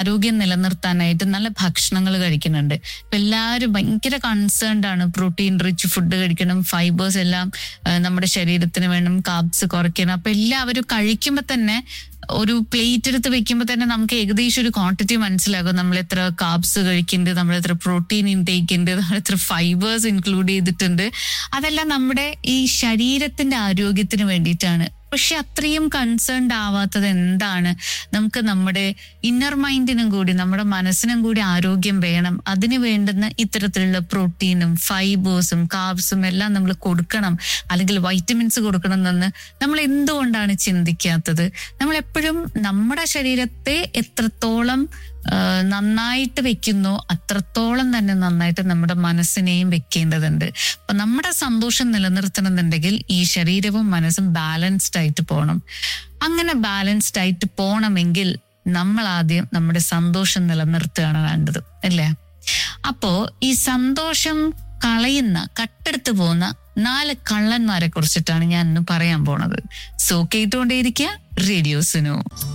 ആരോഗ്യം നിലനിർത്താനായിട്ട് നല്ല ഭക്ഷണങ്ങൾ കഴിക്കുന്നുണ്ട് ഇപ്പൊ എല്ലാവരും ഭയങ്കര കൺസേൺഡ് ആണ് പ്രോട്ടീൻ റിച്ച് ഫുഡ് കഴിക്കണം ഫൈബേഴ്സ് എല്ലാം ആ, നമ്മുടെ ശരീരത്തിന് വേണം കാബ്സ് കുറയ്ക്കണം അപ്പൊ എല്ലാവരും കഴിക്കുമ്പോൾ തന്നെ ഒരു പ്ലേറ്റ് എടുത്ത് വെക്കുമ്പോൾ തന്നെ നമുക്ക് ഏകദേശം ഒരു ക്വാണ്ടിറ്റി മനസ്സിലാകും നമ്മൾ എത്ര കാബ്സ് കഴിക്കുന്നുണ്ട് നമ്മൾ എത്ര പ്രോട്ടീൻ ഇൻടേക്ക് ഉണ്ട് നമ്മൾ എത്ര ഫൈബേഴ്സ് ഇൻക്ലൂഡ് ചെയ്തിട്ടുണ്ട് അതെല്ലാം നമ്മുടെ ഈ ശരീരത്തിന്റെ ആരോഗ്യത്തിന് വേണ്ടിയിട്ടാണ് പക്ഷെ അത്രയും കൺസേൺഡ് ആവാത്തത് എന്താണ് നമുക്ക് നമ്മുടെ ഇന്നർ മൈൻഡിനും കൂടി നമ്മുടെ മനസ്സിനും കൂടി ആരോഗ്യം വേണം അതിന് വേണ്ടുന്ന ഇത്തരത്തിലുള്ള പ്രോട്ടീനും ഫൈബേഴ്സും കാർബ്സും എല്ലാം നമ്മൾ കൊടുക്കണം അല്ലെങ്കിൽ വൈറ്റമിൻസ് കൊടുക്കണം എന്ന് നമ്മൾ എന്തുകൊണ്ടാണ് ചിന്തിക്കാത്തത് നമ്മൾ എപ്പോഴും നമ്മുടെ ശരീരത്തെ എത്രത്തോളം ആ, നന്നായിട്ട് വെക്കുന്നോ അത്രത്തോളം തന്നെ നന്നായിട്ട് നമ്മുടെ മനസ്സിനെയും വെക്കേണ്ടതുണ്ട് അപ്പൊ നമ്മുടെ സന്തോഷം നിലനിർത്തണമെന്നുണ്ടെങ്കിൽ ഈ ശരീരവും മനസ്സും ബാലൻസ്ഡ് ആയിട്ട് പോകണം അങ്ങനെ ബാലൻസ്ഡ് ആയിട്ട് പോകണമെങ്കിൽ നമ്മൾ ആദ്യം നമ്മുടെ സന്തോഷം നിലനിർത്തുകയാണ് വേണ്ടത് അല്ലേ അപ്പോ ഈ സന്തോഷം കളയുന്ന കട്ടെടുത്ത് പോകുന്ന നാല് കള്ളന്മാരെ കുറിച്ചിട്ടാണ് ഞാൻ ഇന്ന് പറയാൻ പോണത് സോ കേട്ടുകൊണ്ടേയിരിക്കുക റേഡിയോസിനു